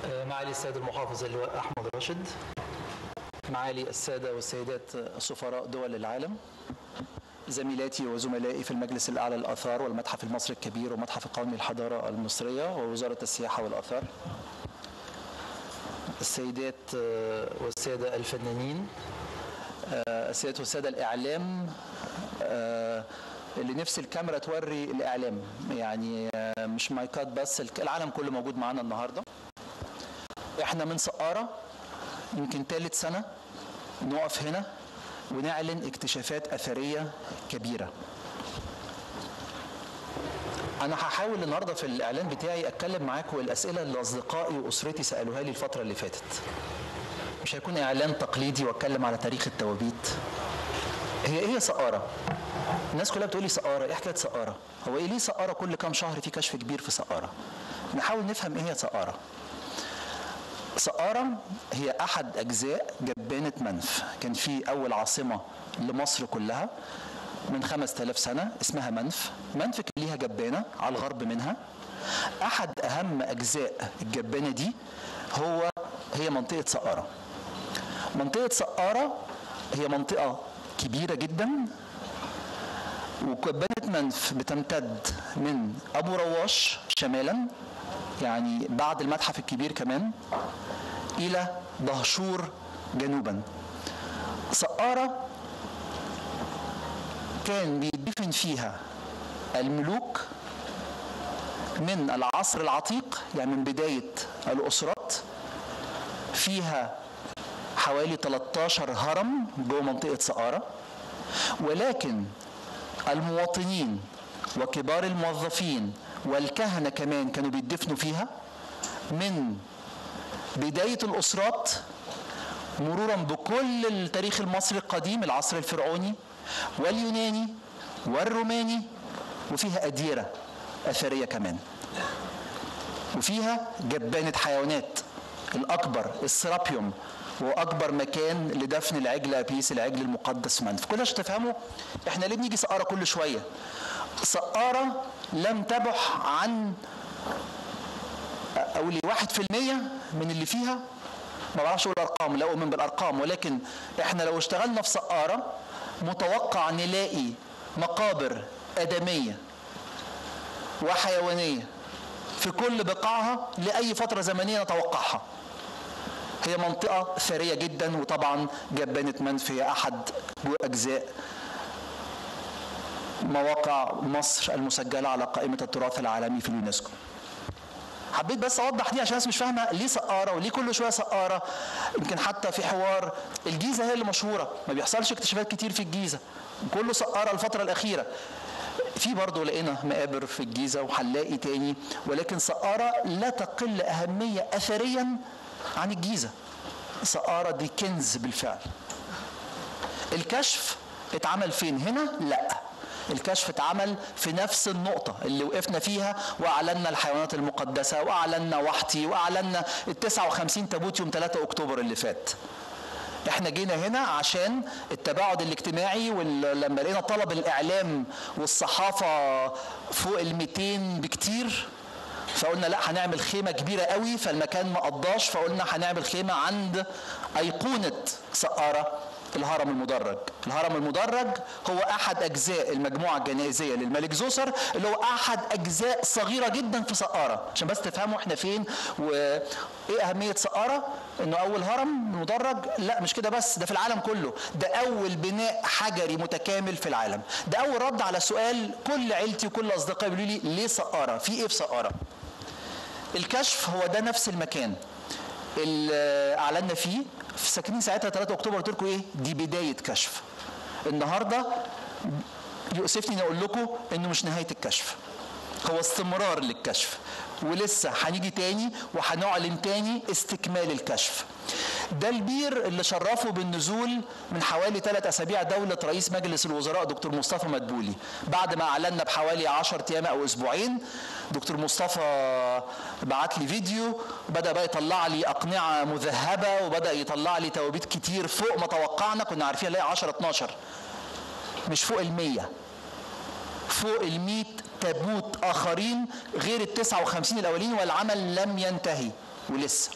معالي السيد المحافظ اللواء أحمد راشد معالي السادة والسيدات سفراء دول العالم زميلاتي وزملائي في المجلس الأعلى للآثار والمتحف المصري الكبير ومتحف القومي للحضارة المصرية ووزارة السياحة والآثار السيدات والسادة الفنانين السيدات والسادة الإعلام اللي نفس الكاميرا توري الإعلام يعني مش مايكات بس العالم كله موجود معانا النهاردة احنا من سقارة يمكن ثالث سنة نقف هنا ونعلن اكتشافات أثرية كبيرة أنا هحاول النهاردة في الإعلان بتاعي أتكلم معاكم الأسئلة اللي أصدقائي وأسرتي سألوها لي الفترة اللي فاتت مش هيكون إعلان تقليدي وأتكلم على تاريخ التوابيت هي إيه سقارة؟ الناس كلها بتقول لي سقارة، إيه حكاية سقارة؟ هو إيه ليه سقارة كل كام شهر في كشف كبير في سقارة؟ نحاول نفهم إيه هي سقارة. سقارة هي أحد أجزاء جبانة منف كان في أول عاصمة لمصر كلها من 5000 سنة اسمها منف منف كان ليها جبانة على الغرب منها أحد أهم أجزاء الجبانة دي هو هي منطقة سقارة منطقة سقارة هي منطقة كبيرة جدا وجبانة منف بتمتد من أبو رواش شمالا يعني بعد المتحف الكبير كمان إلى دهشور جنوبا سقارة كان بيدفن فيها الملوك من العصر العتيق يعني من بداية الأسرات فيها حوالي 13 هرم جوه منطقة سقارة ولكن المواطنين وكبار الموظفين والكهنة كمان كانوا بيدفنوا فيها من بداية الأسرات مرورا بكل التاريخ المصري القديم العصر الفرعوني واليوناني والروماني وفيها أديرة أثرية كمان وفيها جبانة حيوانات الأكبر السرابيوم واكبر مكان لدفن العجل ابيس العجل المقدس منف كل عشان تفهموا احنا ليه بنيجي سقاره كل شويه سقاره لم تبح عن اقول واحد في المية من اللي فيها ما بعرفش اقول ارقام لا اؤمن بالارقام ولكن احنا لو اشتغلنا في سقاره متوقع نلاقي مقابر ادميه وحيوانيه في كل بقاعها لاي فتره زمنيه نتوقعها هي منطقة ثرية جدا وطبعا جبانة منف هي أحد أجزاء مواقع مصر المسجلة على قائمة التراث العالمي في اليونسكو حبيت بس اوضح دي عشان الناس مش فاهمه ليه سقاره وليه كل شويه سقاره يمكن حتى في حوار الجيزه هي اللي مشهوره ما بيحصلش اكتشافات كتير في الجيزه كله سقاره الفتره الاخيره في برضه لقينا مقابر في الجيزه وهنلاقي تاني ولكن سقاره لا تقل اهميه اثريا عن الجيزة سقارة دي كنز بالفعل الكشف اتعمل فين هنا لا الكشف اتعمل في نفس النقطة اللي وقفنا فيها وأعلنا الحيوانات المقدسة وأعلنا وحتي وأعلنا ال 59 تابوت يوم 3 أكتوبر اللي فات احنا جينا هنا عشان التباعد الاجتماعي ولما لقينا طلب الاعلام والصحافه فوق ال 200 بكتير فقلنا لا هنعمل خيمة كبيرة قوي فالمكان ما قضاش فقلنا هنعمل خيمة عند أيقونة سقارة الهرم المدرج الهرم المدرج هو أحد أجزاء المجموعة الجنائزية للملك زوسر اللي هو أحد أجزاء صغيرة جدا في سقارة عشان بس تفهموا احنا فين وإيه أهمية سقارة إنه أول هرم مدرج لا مش كده بس ده في العالم كله ده أول بناء حجري متكامل في العالم ده أول رد على سؤال كل عيلتي وكل أصدقائي بيقولوا لي ليه سقارة في إيه في سقارة الكشف هو ده نفس المكان اللي اعلنا فيه ساكنين ساعتها 3 اكتوبر قلت لكم ايه دي بدايه كشف النهارده يؤسفني ان اقول لكم انه مش نهايه الكشف هو استمرار للكشف ولسه هنيجي تاني وهنعلن تاني استكمال الكشف ده البير اللي شرفه بالنزول من حوالي ثلاث اسابيع دوله رئيس مجلس الوزراء دكتور مصطفى مدبولي بعد ما اعلنا بحوالي 10 ايام او اسبوعين دكتور مصطفى بعت لي فيديو بدا بقى يطلع لي اقنعه مذهبه وبدا يطلع لي توابيت كتير فوق ما توقعنا كنا عارفين نلاقي 10 12 مش فوق ال 100 فوق ال 100 تابوت اخرين غير ال 59 الاولين والعمل لم ينتهي ولسه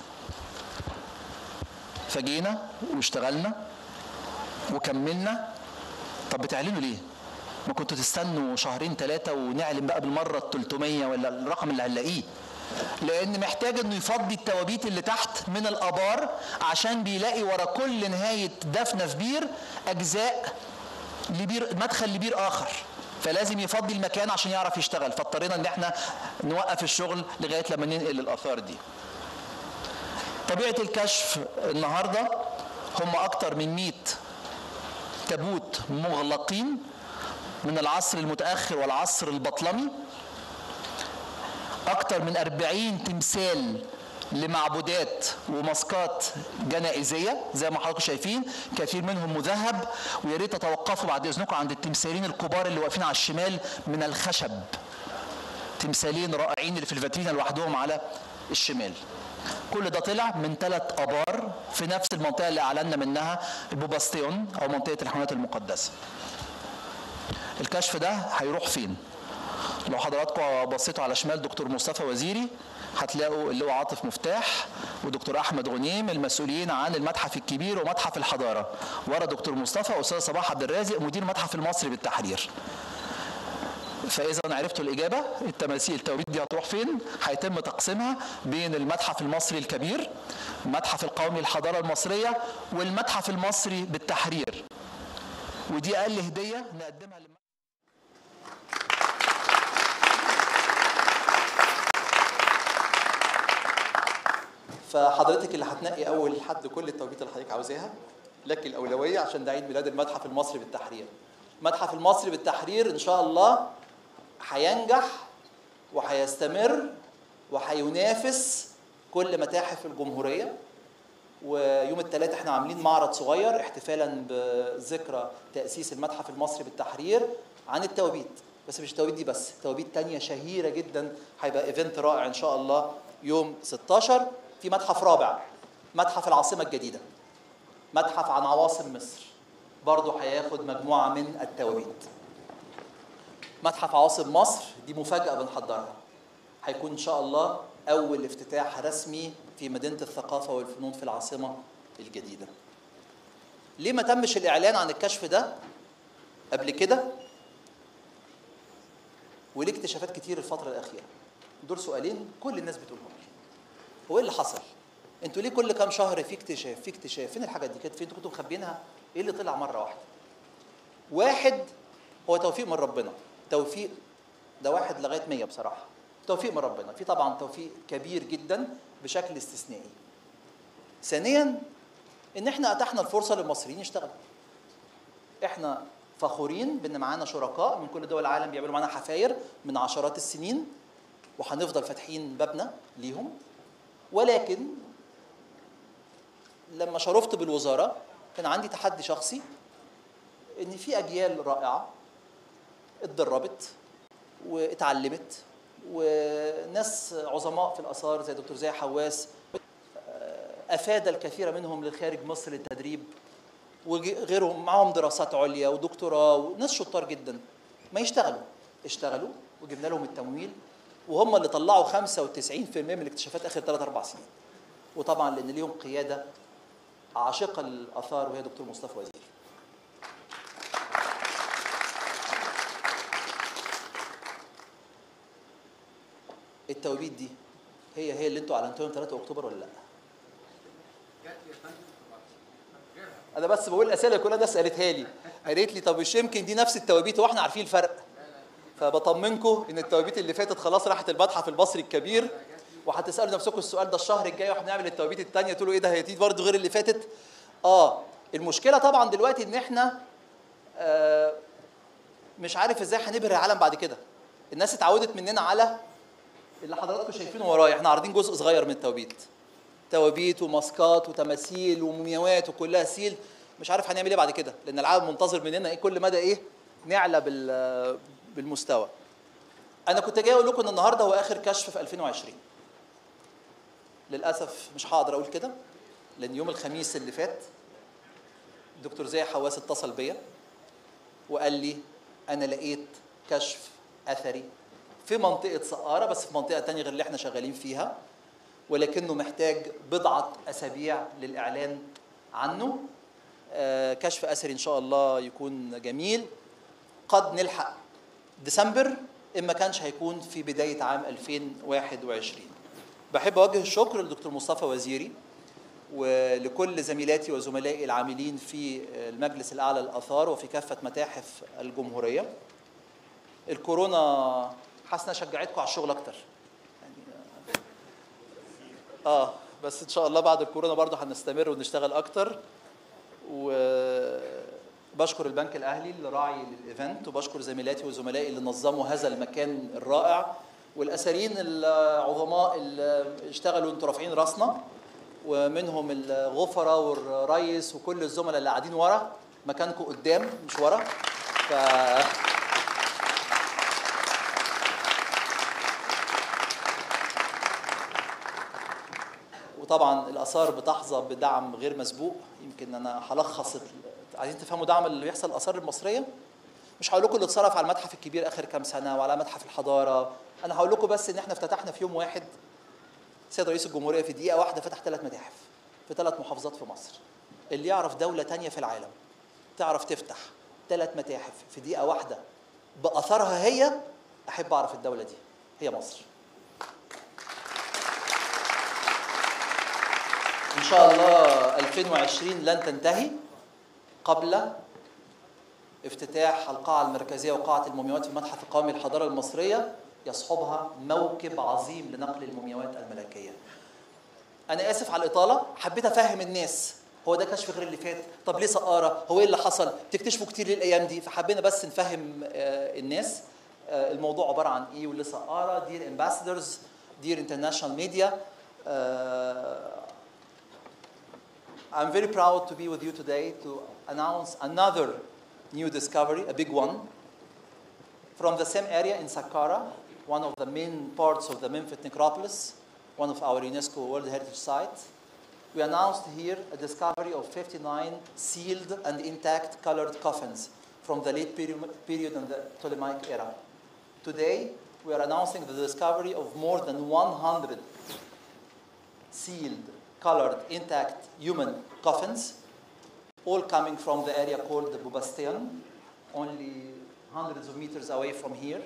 فجينا واشتغلنا وكملنا طب بتعلنوا ليه؟ ما كنتوا تستنوا شهرين ثلاثة ونعلن بقى بالمرة ال 300 ولا الرقم اللي هنلاقيه لأن محتاج إنه يفضي التوابيت اللي تحت من الآبار عشان بيلاقي ورا كل نهاية دفنة في بير أجزاء لبير مدخل لبير آخر فلازم يفضي المكان عشان يعرف يشتغل فاضطرينا ان احنا نوقف الشغل لغايه لما ننقل الاثار دي طبيعه الكشف النهارده هم اكتر من 100 تابوت مغلقين من العصر المتاخر والعصر البطلمي اكتر من 40 تمثال لمعبودات وماسكات جنائزيه زي ما حضراتكم شايفين كثير منهم مذهب ويا ريت تتوقفوا بعد اذنكم عند التمثالين الكبار اللي واقفين على الشمال من الخشب تمثالين رائعين اللي في الفاترينا لوحدهم على الشمال كل ده طلع من ثلاث ابار في نفس المنطقه اللي اعلنا منها البوباستيون او منطقه الحيوانات المقدسه الكشف ده هيروح فين لو حضراتكم بصيتوا على شمال دكتور مصطفى وزيري هتلاقوا اللي هو عاطف مفتاح ودكتور احمد غنيم المسؤولين عن المتحف الكبير ومتحف الحضاره ورا دكتور مصطفى استاذ صباح عبد الرازق مدير المتحف المصري بالتحرير فاذا عرفتوا الاجابه التماثيل التوابيت دي هتروح فين هيتم تقسيمها بين المتحف المصري الكبير المتحف القومي للحضاره المصريه والمتحف المصري بالتحرير ودي اقل هديه نقدمها للمتحف فحضرتك اللي هتنقي اول حد كل التوابيت اللي حضرتك عاوزاها لك الاولويه عشان ده عيد ميلاد المتحف المصري بالتحرير المتحف المصري بالتحرير ان شاء الله هينجح وهيستمر وهينافس كل متاحف الجمهوريه ويوم الثلاثاء احنا عاملين معرض صغير احتفالا بذكرى تاسيس المتحف المصري بالتحرير عن التوابيت بس مش التوابيت دي بس توابيت تانية شهيره جدا هيبقى ايفنت رائع ان شاء الله يوم 16 في متحف رابع متحف العاصمة الجديدة متحف عن عواصم مصر برضه هياخد مجموعة من التوابيت متحف عواصم مصر دي مفاجأة بنحضرها هيكون إن شاء الله أول افتتاح رسمي في مدينة الثقافة والفنون في العاصمة الجديدة ليه ما تمش الإعلان عن الكشف ده قبل كده وليه اكتشافات كتير الفترة الأخيرة دول سؤالين كل الناس بتقولهم لي هو ايه اللي حصل؟ انتوا ليه كل كام شهر في اكتشاف في اكتشاف فين الحاجات دي كانت فين انتوا كنتوا مخبيينها ايه اللي طلع مره واحده واحد هو توفيق من ربنا توفيق ده واحد لغايه 100 بصراحه توفيق من ربنا في طبعا توفيق كبير جدا بشكل استثنائي ثانيا ان احنا اتحنا الفرصه للمصريين يشتغلوا احنا فخورين بان معانا شركاء من كل دول العالم بيعملوا معانا حفاير من عشرات السنين وهنفضل فاتحين بابنا ليهم ولكن لما شرفت بالوزاره كان عندي تحدي شخصي ان في اجيال رائعه اتدربت واتعلمت وناس عظماء في الاثار زي دكتور زي حواس افاد الكثير منهم لخارج مصر للتدريب وغيرهم معاهم دراسات عليا ودكتوراه وناس شطار جدا ما يشتغلوا اشتغلوا وجبنا لهم التمويل وهم اللي طلعوا 95% من الاكتشافات اخر 3 4 سنين وطبعا لان ليهم قياده عاشقه للاثار وهي دكتور مصطفى وزير التوابيت دي هي هي اللي انتوا اعلنتوها يوم 3 اكتوبر ولا لا؟ انا بس بقول الاسئله كلها الناس قالتها لي قالت لي طب مش يمكن دي نفس التوابيت واحنا عارفين الفرق فبطمنكم ان التوابيت اللي فاتت خلاص راحت المتحف المصري الكبير وهتسالوا نفسكم السؤال ده الشهر الجاي واحنا بنعمل التوابيت الثانيه تقولوا ايه ده هي دي برضه غير اللي فاتت اه المشكله طبعا دلوقتي ان احنا آه مش عارف ازاي هنبهر العالم بعد كده الناس اتعودت مننا على اللي حضراتكم شايفينه ورايا احنا عارضين جزء صغير من التوابيت توابيت وماسكات وتماثيل ومومياوات وكلها سيل مش عارف هنعمل ايه بعد كده لان العالم منتظر مننا ايه كل مدى ايه نعلى بال بالمستوى انا كنت جاي اقول لكم ان النهارده هو اخر كشف في 2020 للاسف مش هقدر اقول كده لان يوم الخميس اللي فات الدكتور زي حواس اتصل بيا وقال لي انا لقيت كشف اثري في منطقه سقاره بس في منطقه تانية غير اللي احنا شغالين فيها ولكنه محتاج بضعة أسابيع للإعلان عنه آه، كشف أثري إن شاء الله يكون جميل قد نلحق ديسمبر إما كانش هيكون في بداية عام 2021 بحب أوجه الشكر للدكتور مصطفى وزيري ولكل زميلاتي وزملائي العاملين في المجلس الأعلى للآثار وفي كافة متاحف الجمهورية الكورونا حاسة إنها شجعتكم على الشغل أكتر يعني آه بس إن شاء الله بعد الكورونا برضه هنستمر ونشتغل أكتر وبشكر البنك الأهلي اللي راعي للإيفنت وبشكر زميلاتي وزملائي اللي نظموا هذا المكان الرائع والأثريين العظماء اللي اشتغلوا انتوا رافعين راسنا ومنهم الغفرة والريس وكل الزملاء اللي قاعدين ورا مكانكم قدام مش ورا ف وطبعا الاثار بتحظى بدعم غير مسبوق يمكن انا هلخص ال- عايزين تفهموا دعم اللي بيحصل الاثار المصريه مش هقول لكم اللي اتصرف على المتحف الكبير اخر كام سنه وعلى متحف الحضاره انا هقول لكم بس ان احنا افتتحنا في يوم واحد سيد رئيس الجمهوريه في دقيقه واحده فتح ثلاث متاحف في ثلاث محافظات في مصر اللي يعرف دوله تانية في العالم تعرف تفتح ثلاث متاحف في دقيقه واحده باثارها هي احب اعرف الدوله دي هي مصر ان شاء الله 2020 لن تنتهي قبل افتتاح القاعة المركزية وقاعة المومياوات في المتحف القومي للحضارة المصرية يصحبها موكب عظيم لنقل المومياوات الملكية. أنا آسف على الإطالة، حبيت أفهم الناس هو ده كشف غير اللي فات، طب ليه سقارة؟ هو إيه اللي حصل؟ بتكتشفوا كتير ليه الأيام دي؟ فحبينا بس نفهم آه، الناس آه، الموضوع عبارة عن إيه وليه سقارة؟ دير امباسادورز، دير انترناشونال ميديا I'm very proud to be with you today to announce another new discovery, a big one, from the same area in Saqqara, one of the main parts of the Memphis necropolis, one of our UNESCO World Heritage sites. We announced here a discovery of 59 sealed and intact colored coffins from the late period, period in the Ptolemaic era. Today, we are announcing the discovery of more than 100 sealed, colored, intact human coffins, all coming from the area called the Bubastion, only hundreds of meters away from here,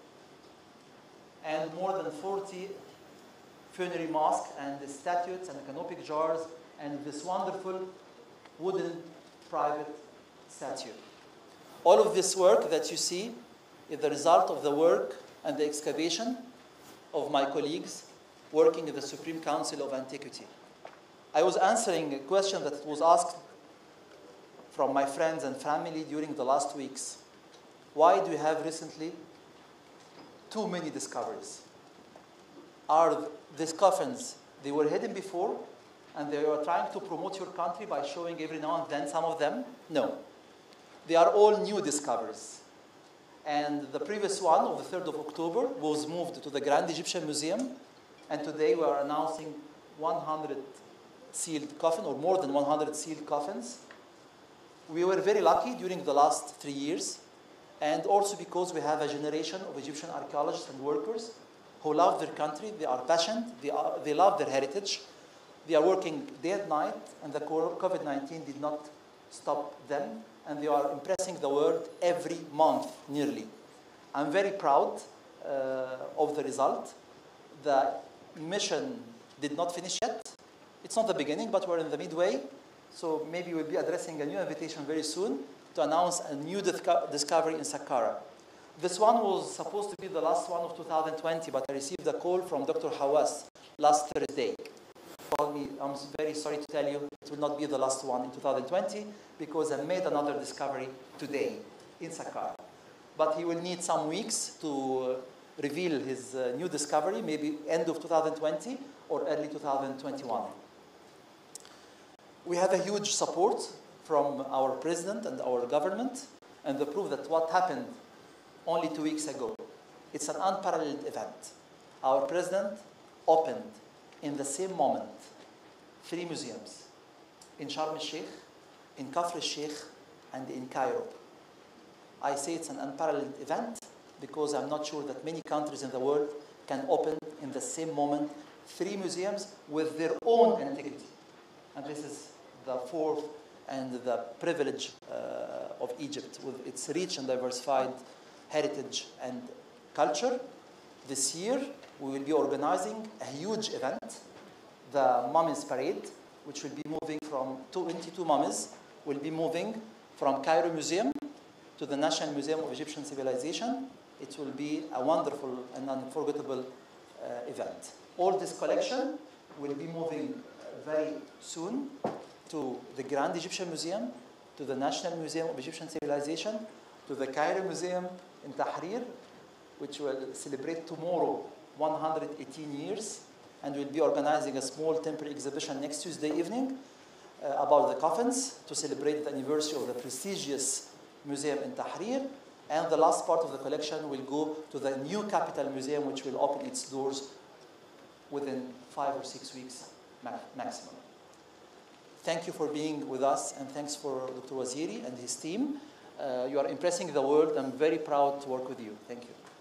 and more than 40 funerary masks and the statues and canopic jars and this wonderful wooden private statue. All of this work that you see is the result of the work and the excavation of my colleagues working in the Supreme Council of Antiquity. I was answering a question that was asked from my friends and family during the last weeks. Why do you have recently too many discoveries? Are these coffins, they were hidden before and they were trying to promote your country by showing every now and then some of them? No. They are all new discoveries. And the previous one of the 3rd of October was moved to the Grand Egyptian Museum. And today we are announcing 100 sealed coffin or more than 100 sealed coffins. We were very lucky during the last three years. And also because we have a generation of Egyptian archaeologists and workers who love their country, they are passionate, they, are, they love their heritage. They are working day and night, and the COVID 19 did not stop them, and they are impressing the world every month nearly. I'm very proud uh, of the result. The mission did not finish yet. It's not the beginning, but we're in the midway. So maybe we'll be addressing a new invitation very soon to announce a new disco- discovery in Saqqara. This one was supposed to be the last one of 2020, but I received a call from Dr. Hawass last Thursday. Called me, I'm very sorry to tell you, it will not be the last one in 2020 because I made another discovery today in Saqqara. But he will need some weeks to uh, reveal his uh, new discovery, maybe end of 2020 or early 2021. We have a huge support from our president and our government, and the proof that what happened only two weeks ago, it's an unparalleled event. Our president opened in the same moment three museums in Sharm el-Sheikh, in Kafr el-Sheikh, and in Cairo. I say it's an unparalleled event because I'm not sure that many countries in the world can open in the same moment three museums with their own antiquity. And this is the fourth and the privilege uh, of Egypt with its rich and diversified heritage and culture. This year, we will be organizing a huge event, the Mummies Parade, which will be moving from 22 mummies, will be moving from Cairo Museum to the National Museum of Egyptian Civilization. It will be a wonderful and unforgettable uh, event. All this collection will be moving very soon to the Grand Egyptian Museum, to the National Museum of Egyptian Civilization, to the Cairo Museum in Tahrir, which will celebrate tomorrow 118 years, and we'll be organizing a small temporary exhibition next Tuesday evening uh, about the coffins to celebrate the anniversary of the prestigious museum in Tahrir. And the last part of the collection will go to the new Capital Museum, which will open its doors within five or six weeks ma- maximum. Thank you for being with us, and thanks for Dr. Waziri and his team. Uh, you are impressing the world. I'm very proud to work with you. Thank you.